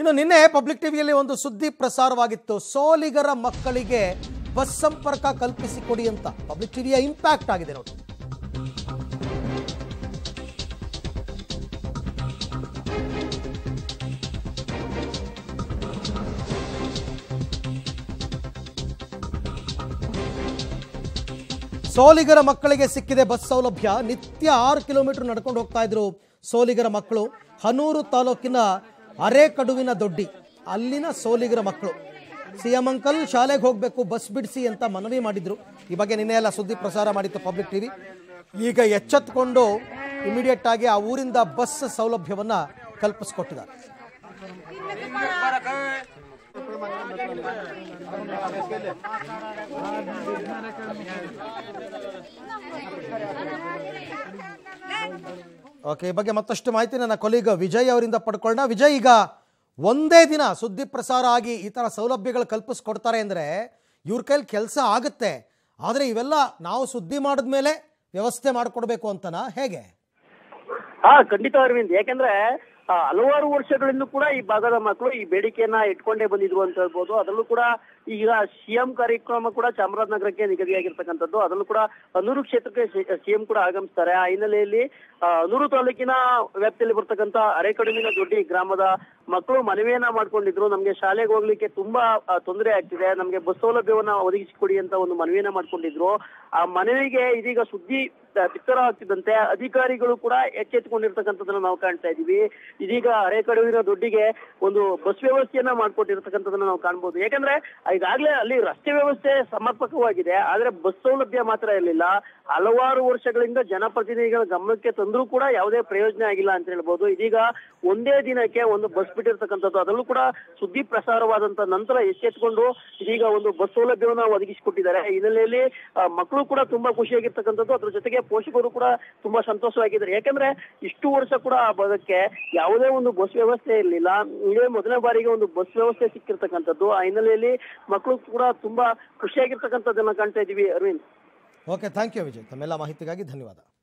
ಇನ್ನು ನಿನ್ನೆ ಪಬ್ಲಿಕ್ ಟಿವಿಯಲ್ಲಿ ಒಂದು ಸುದ್ದಿ ಪ್ರಸಾರವಾಗಿತ್ತು ಸೋಲಿಗರ ಮಕ್ಕಳಿಗೆ ಬಸ್ ಸಂಪರ್ಕ ಕಲ್ಪಿಸಿಕೊಡಿ ಅಂತ ಪಬ್ಲಿಕ್ ಟಿವಿಯ ಇಂಪ್ಯಾಕ್ಟ್ ಆಗಿದೆ ನೋಡಿ ಸೋಲಿಗರ ಮಕ್ಕಳಿಗೆ ಸಿಕ್ಕಿದೆ ಬಸ್ ಸೌಲಭ್ಯ ನಿತ್ಯ ಆರು ಕಿಲೋಮೀಟರ್ ನಡ್ಕೊಂಡು ಹೋಗ್ತಾ ಇದ್ರು ಸೋಲಿಗರ ಮಕ್ಕಳು ಹನೂರು ತಾಲೂಕಿನ ಅರೇಕಡುವಿನ ದೊಡ್ಡಿ ಅಲ್ಲಿನ ಸೋಲಿಗರ ಮಕ್ಕಳು ಸಿಎಂ ಅಂಕಲ್ ಶಾಲೆಗೆ ಹೋಗಬೇಕು ಬಸ್ ಬಿಡಿಸಿ ಅಂತ ಮನವಿ ಮಾಡಿದ್ರು ಈ ಬಗ್ಗೆ ನಿನ್ನೆ ಎಲ್ಲ ಸುದ್ದಿ ಪ್ರಸಾರ ಮಾಡಿತ್ತು ಪಬ್ಲಿಕ್ ಟಿವಿ ಈಗ ಎಚ್ಚೆತ್ಕೊಂಡು ಇಮಿಡಿಯೇಟ್ ಆಗಿ ಆ ಊರಿಂದ ಬಸ್ ಸೌಲಭ್ಯವನ್ನ ಕಲ್ಪಿಸ್ಕೊಟ್ಟಿದ್ದಾರೆ ಓಕೆ ಈ ಬಗ್ಗೆ ಮತ್ತಷ್ಟು ಮಾಹಿತಿ ನನ್ನ ಕೊಲೀಗ ವಿಜಯ್ ಅವರಿಂದ ಪಡ್ಕೊಳ್ಳೋಣ ವಿಜಯ್ ಈಗ ಒಂದೇ ದಿನ ಸುದ್ದಿ ಪ್ರಸಾರ ಆಗಿ ಈ ಥರ ಸೌಲಭ್ಯಗಳು ಕಲ್ಪಿಸ್ಕೊಡ್ತಾರೆ ಅಂದರೆ ಇವ್ರ ಕೈಲಿ ಕೆಲಸ ಆಗುತ್ತೆ ಆದರೆ ಇವೆಲ್ಲ ನಾವು ಸುದ್ದಿ ಮಾಡಿದ್ಮೇಲೆ ವ್ಯವಸ್ಥೆ ಮಾಡಿಕೊಡ್ಬೇಕು ಅಂತನಾ ಹೇಗೆ ಹಾ ಖಂಡಿತ ಅರವಿಂದ್ ಯಾಕಂದ್ರೆ ಆ, ಹಲವಾರು ವರ್ಷಗಳಿಂದ ಕೂಡ ಈ ಭಾಗದ ಮಕ್ಕಳು ಈ ಬೇಡಿಕೆಯನ್ನ ಇಟ್ಕೊಂಡೇ ಬಂದಿದ್ರು ಅಂತ ಹೇಳ್ಬೋದು ಅದರಲ್ಲೂ ಕೂಡ ಈಗ ಸಿಎಂ ಕಾರ್ಯಕ್ರಮ ಕೂಡ ಚಾಮರಾಜನಗರಕ್ಕೆ ನಿಗದಿಯಾಗಿರ್ತಕ್ಕಂಥದ್ದು ಅದರಲ್ಲೂ ಕೂಡ ಅನೂರು ಕ್ಷೇತ್ರಕ್ಕೆ ಸಿಎಂ ಕೂಡ ಆಗಮಿಸ್ತಾರೆ ಆ ಹಿನ್ನೆಲೆಯಲ್ಲಿ ಆ, ಅನೂರು ತಾಲೂಕಿನ ವ್ಯಾಪ್ತಿಯಲ್ಲಿ ಬರ್ತಕ್ಕಂಥ ಅರೆಕಡುವಿನ ದೊಡ್ಡಿ ಗ್ರಾಮದ ಮಕ್ಕಳು ಮನವಿಯನ್ನ ಮಾಡ್ಕೊಂಡಿದ್ರು ನಮ್ಗೆ ಶಾಲೆಗೆ ಹೋಗ್ಲಿಕ್ಕೆ ತುಂಬಾ ಆ, ತೊಂದರೆ ಆಗ್ತಿದೆ ನಮ್ಗೆ ಬಸ್ ಸೌಲಭ್ಯವನ್ನ ಒದಗಿಸಿಕೊಡಿ ಅಂತ ಒಂದು ಮನವಿಯನ್ನ ಮಾಡ್ಕೊಂಡಿದ್ರು ಆ ಮನವಿಗೆ ಇದೀಗ ಸುದ್ದಿ ಆ, ಬಿತ್ತರ ಆಗ್ತಿದ್ದಂತೆ ಅಧಿಕಾರಿಗಳು ಕೂಡ ಎಚ್ಚೆತ್ತುಕೊಂಡಿರ್ತಕ್ಕಂಥದ್ದನ್ನ ನಾವು ಕಾಣ್ತಾ ಇದೀವಿ ಇದೀಗ ಅರೆಕಡುವಿನ ದುಡ್ಡಿಗೆ ಒಂದು ಬಸ್ ವ್ಯವಸ್ಥೆಯನ್ನ ಮಾಡ್ಕೊಟ್ಟಿರ್ತಕ್ಕಂಥದ್ದನ್ನ ನಾವು ಕಾಣ್ಬೋದು ಯಾಕಂದ್ರೆ ಈಗಾಗಲೇ ಅಲ್ಲಿ ರಸ್ತೆ ವ್ಯವಸ್ಥೆ ಸಮರ್ಪಕವಾಗಿದೆ ಆದ್ರೆ ಬಸ್ ಸೌಲಭ್ಯ ಮಾತ್ರ ಇರಲಿಲ್ಲ ಹಲವಾರು ವರ್ಷಗಳಿಂದ ಜನಪ್ರತಿನಿಧಿಗಳ ಗಮನಕ್ಕೆ ತಂದ್ರೂ ಕೂಡ ಯಾವುದೇ ಪ್ರಯೋಜನ ಆಗಿಲ್ಲ ಅಂತ ಹೇಳ್ಬೋದು ಇದೀಗ ಒಂದೇ ದಿನಕ್ಕೆ ಒಂದು ಬಸ್ ಬಿಟ್ಟಿರ್ತಕ್ಕಂಥದ್ದು ಅದರಲ್ಲೂ ಕೂಡ ಸುದ್ದಿ ಪ್ರಸಾರವಾದಂತ ನಂತರ ಎಚ್ಚೆತ್ಕೊಂಡು ಇದೀಗ ಒಂದು ಬಸ್ ಸೌಲಭ್ಯವನ್ನ ಒದಗಿಸಿಕೊಟ್ಟಿದ್ದಾರೆ ಈ ಹಿನ್ನೆಲೆಯಲ್ಲಿ ಆ, ಮಕ್ಕಳು ಕೂಡ ತುಂಬಾ ಖುಷಿಯಾಗಿರ್ತಕ್ಕಂಥದ್ದು ಅದ್ರ ಜೊತೆಗೆ ಪೋಷಕರು ಕೂಡ ತುಂಬಾ ಸಂತೋಷವಾಗಿದ್ದಾರೆ ಯಾಕಂದ್ರೆ ಇಷ್ಟು ವರ್ಷ ಕೂಡ ಆ ಭಾಗಕ್ಕೆ ಯಾವುದೇ ಒಂದು ಬಸ್ ವ್ಯವಸ್ಥೆ ಇರಲಿಲ್ಲ ಇದೇ ಮೊದಲನೇ ಬಾರಿಗೆ ಒಂದು ಬಸ್ ವ್ಯವಸ್ಥೆ ಸಿಕ್ಕಿರ್ತಕ್ಕಂಥದ್ದು ಆ ಹಿನ್ನೆಲೆಯಲ್ಲಿ ಮಕ್ಕಳು ಕೂಡ ತುಂಬಾ ಖುಷಿಯಾಗಿರ್ತಕ್ಕಂಥದ್ದನ್ನ ಕಾಣ್ತಾ ಇದೀವಿ Arvind okay thank you Vijay ತಮ್ಮೆಲ್ಲ ಮಾಹಿತಿಗಾಗಿ ಧನ್ಯವಾದ